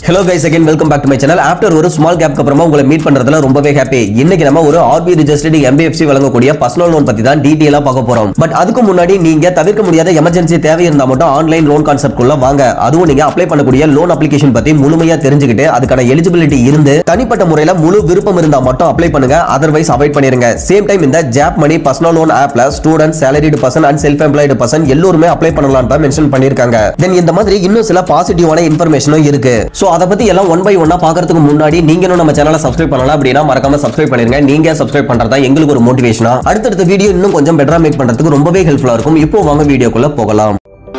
hello guys again welcome back to my channel after ஒரு small கேப்க்கு அப்புறமா உங்களை மீட் பண்றதுல ரொம்பவே ஹாப்பி இன்னைக்கு நம்ம ஒரு ஆர்பி ரிஜிஸ்டர்ட் எம்பிஎஃப்சி வழங்கக்கூடிய பர்சனல் லோன் பத்தி தான் டீடைலா பார்க்க போறோம் பட் அதுக்கு முன்னாடி நீங்க தவிர்க்க முடியாத எமர்ஜென்சி தேவை இருந்தா மட்டும் ஆன்லைன் லோன் கான்செப்ட் குள்ள வாங்க அதுவும் நீங்க அப்ளை பண்ணக்கூடிய லோன் அப்ளிகேஷன் பத்தி முழுமையா தெரிஞ்சுக்கிட்டு அதுக்கான எலிஜிபிலிட்டி இருந்து தனிப்பட்ட முறையில முழு விருப்பம் இருந்தா மட்டும் அப்ளை பண்ணுங்க அதர்வைஸ் அவாய்ட் பண்ணிருங்க சேம் டைம் இந்த ஜாப் மணி பர்சனல் லோன் ஆப்ல student salaried person and self employed person எல்லோருமே அப்ளை பண்ணலாம் தான் மென்ஷன் பண்ணிருக்காங்க தென் இந்த மாதிரி இன்னும் சில பாசிட்டிவான இன்ஃபர்மேஷனும் இருக்கு சோ அத பத்தி எல்லாம் ஒன் பை ஒன்னா பாக்குறதுக்கு முன்னாடி நீங்க இன்னும் நம்ம சேனலை சப்ஸ்கிரைப் பண்ணலாம் அப்படின்னா மறக்காம சப்ஸ்கிரைப் பண்ணிருங்க நீங்க சப்ஸ்கிரைப் பண்றதா எங்களுக்கு ஒரு மோட்டிவேஷனா அடுத்தடுத்த வீடியோ இன்னும் கொஞ்சம் பெட்டரா மேக் பண்றதுக்கு ரொம்பவே ஹெல்ப்ஃபுல்லா இருக்கும் இப்போ வாங்க வீடியோக்குள்ள போகலாம்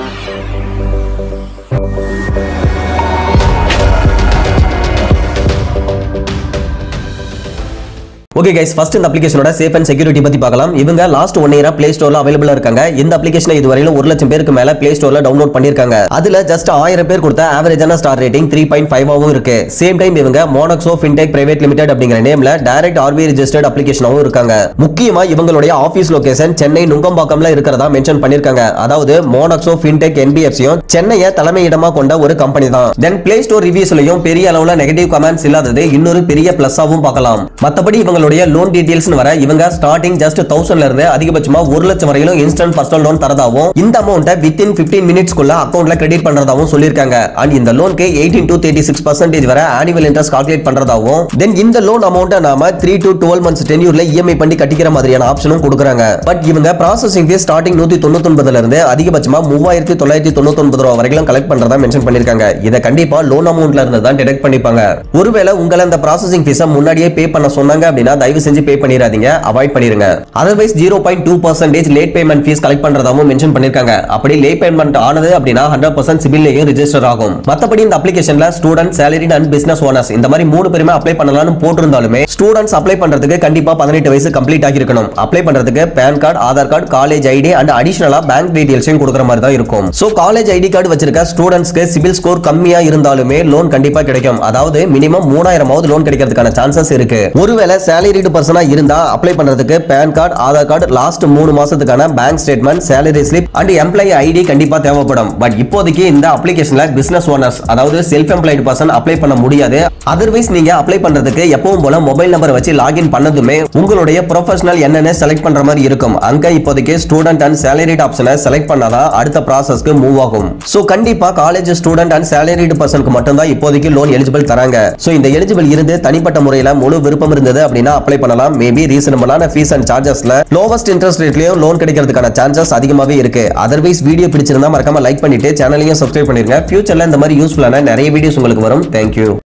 ஓகே கைஸ் ஃபர்ஸ்ட் இந்த அப்ளிகேஷனோட சேஃப் அண்ட் செக்யூரிட்டி பத்தி பார்க்கலாம் இவங்க லாஸ்ட் ஒன் இயரா பிளே ஸ்டோர்ல அவைலபிளா இருக்காங்க இந்த அப்ளிகேஷனை இதுவரையில ஒரு லட்சம் பேருக்கு மேல பிளே ஸ்டோர்ல டவுன்லோட் பண்ணிருக்காங்க அதுல ஜஸ்ட் ஆயிரம் பேர் கொடுத்த ஆவரேஜான ஸ்டார் ரேட்டிங் த்ரீ பாயிண்ட் ஃபைவாவும் இருக்கு சேம் டைம் இவங்க மோனக்ஸோ ஃபின்டெக் பிரைவேட் லிமிடெட் அப்படிங்கிற நேம்ல டைரக்ட் ஆர்பி ரெஜிஸ்டர்ட் அப்ளிகேஷனாவும் இருக்காங்க முக்கியமா இவங்களுடைய ஆபீஸ் லொகேஷன் சென்னை நுங்கம்பாக்கம்ல இருக்கிறதா மென்ஷன் பண்ணிருக்காங்க அதாவது மோனக்ஸோ ஃபின்டெக் என்பிஎஃப்சியும் சென்னையை தலைமையிடமா கொண்ட ஒரு கம்பெனி தான் தென் பிளே ஸ்டோர் ரிவ்யூஸ்லயும் பெரிய அளவுல நெகட்டிவ் கமெண்ட்ஸ் இல்லாதது இன்னொரு பெரிய பிளஸ்ஸாவும் பார்க்கலாம் மத்தபடி இவங்களுடைய லோன் டீடைல்ஸ் வர இவங்க ஸ்டார்டிங் ஜஸ்ட் தௌசண்ட்ல இருந்து அதிகபட்சமா ஒரு லட்சம் வரையிலும் இன்ஸ்டன்ட் பர்சனல் லோன் தரதாவும் இந்த அமௌண்ட்டை வித்தின் பிப்டீன் மினிட்ஸ்க்குள்ள அக்கௌண்ட்ல கிரெடிட் பண்றதாவும் சொல்லியிருக்காங்க அண்ட் இந்த லோனுக்கு eighteen to thirty six percentage வரை ஆனுவல் இன்ட்ரெஸ்ட் கால்குலேட் பண்றதாவும் தென் இந்த லோன் அமௌண்ட்டை நாம த்ரீ டு டுவெல் மந்த்ஸ் டென்யூர்ல இஎம்ஐ பண்ணி கட்டிக்கிற மாதிரியான ஆப்ஷனும் கொடுக்குறாங்க பட் இவங்க ப்ராசஸிங் ஃபீஸ் ஸ்டார்டிங் நூத்தி தொண்ணூத்தி இருந்து அதிகபட்சமா மூவாயிரத்தி தொள்ளாயிரத்தி தொண்ணூத்தி ரூபா வரைக்கும் கலெக்ட் பண்றதா மென்ஷன் பண்ணிருக்காங்க இதை கண்டிப்பா லோன் அமௌண்ட்ல இருந்து தான் டிடெக்ட் பண்ணிப்பாங்க ஒருவேளை உங்களை இந்த ப்ராசஸிங் ஃபீஸை முன்னாடியே பே பண்ண சொன்னாங்க அப்படின்னா தயவு செஞ்சு பே பண்ணிடாதீங்க அவாய்ட் பண்ணிருங்க otherwise zero point two percentage late payment fees collect பண்றதாவும் மென்ஷன் பண்ணிருக்காங்க அப்படி லேட் பேமெண்ட் ஆனது அப்படின்னா ஹண்ட்ரட் பர்சன்ட் சிபில்லையும் ரிஜிஸ்டர் ஆகும் மத்தபடி இந்த அப்ளிகேஷன்ல student salary and business owners இந்த மாதிரி மூணு பேருமே அப்ளை பண்ணலாம்னு போட்டிருந்தாலுமே ஸ்டூடெண்ட்ஸ் அப்ளை பண்றதுக்கு கண்டிப்பா பதினெட்டு வயசு கம்ப்ளீட் ஆகிருக்கணும் அப்ளை பண்றதுக்கு PAN card Aadhaar card college ID and அடிஷனலா பேங்க் டீடைல்ஸையும் கொடுக்குற மாதிரி தான் இருக்கும் சோ காலேஜ் ஐடி கார்டு வச்சிருக்க ஸ்டூடெண்ட்ஸ்க்கு சிபில் ஸ்கோர் கம்மியா இருந்தாலுமே லோன் கண்டிப்பா கிடைக்கும் அதாவது மினிமம் மூணாயிரமாவது லோன் கிடைக்கிறதுக்கான சான்சஸ் இருக்கு ஒருவேளை சேலரிடு பர்சனா இருந்தா அப்ளை பண்றதுக்கு PAN card Aadhaar card last மூணு மாசத்துக்கான bank statement salary slip and employee ID கண்டிப்பா தேவைப்படும் பட் இப்போதைக்கு இந்த அப்ளிகேஷன்ல பிசினஸ் ஓனர்ஸ் அதாவது செல்ஃப் எம்ப்ளாய்டு பர்சன் அப்ளை பண்ண முடியாது அதர்வைஸ் நீங்க அப்ளை பண்றதுக்கு எப்பவும் போல மொபைல் நம்பர் வச்சு லாகின் பண்ணதுமே உங்களுடைய ப்ரொஃபஷனல் என்னன்னு செலக்ட் பண்ற மாதிரி இருக்கும் அங்க இப்போதைக்கு ஸ்டூடெண்ட் அண்ட் சேலரிட் ஆப்ஷனை செலக்ட் பண்ணாதான் அடுத்த ப்ராசஸ்க்கு மூவ் ஆகும் சோ கண்டிப்பா காலேஜ் ஸ்டூடெண்ட் அண்ட் சேலரிடு பர்சனுக்கு மட்டும் தான் இப்போதைக்கு லோன் எலிஜிபிள் தராங்க சோ இந்த எலிஜிபிள் இருந்து தனிப்பட்ட முறையில முழு விருப்பம் இருந்தது அப்படின்னா அப்ளை பண்ணலாம் மேபி ரீசனபிளான ஃபீஸ் அண்ட் சார்ஜஸ்ல லோவஸ்ட் இன்ட்ரெஸ்ட் ரேட்லயும் லோன் கிடைக்கிறதுக்கான சான்சஸ் அதிகமாவே இருக்கு அதர்வைஸ் வீடியோ பிடிச்சிருந்தா மறக்காம லைக் பண்ணிட்டு சேனலையும் சப்ஸ்கிரைப் பண்ணிருங்க ஃபியூச்சர்ல இந்த மாதிரி யூஸ்ஃபுல்லான நிறைய வீடியோஸ் உங்களுக்கு வரும் தேங்க்யூ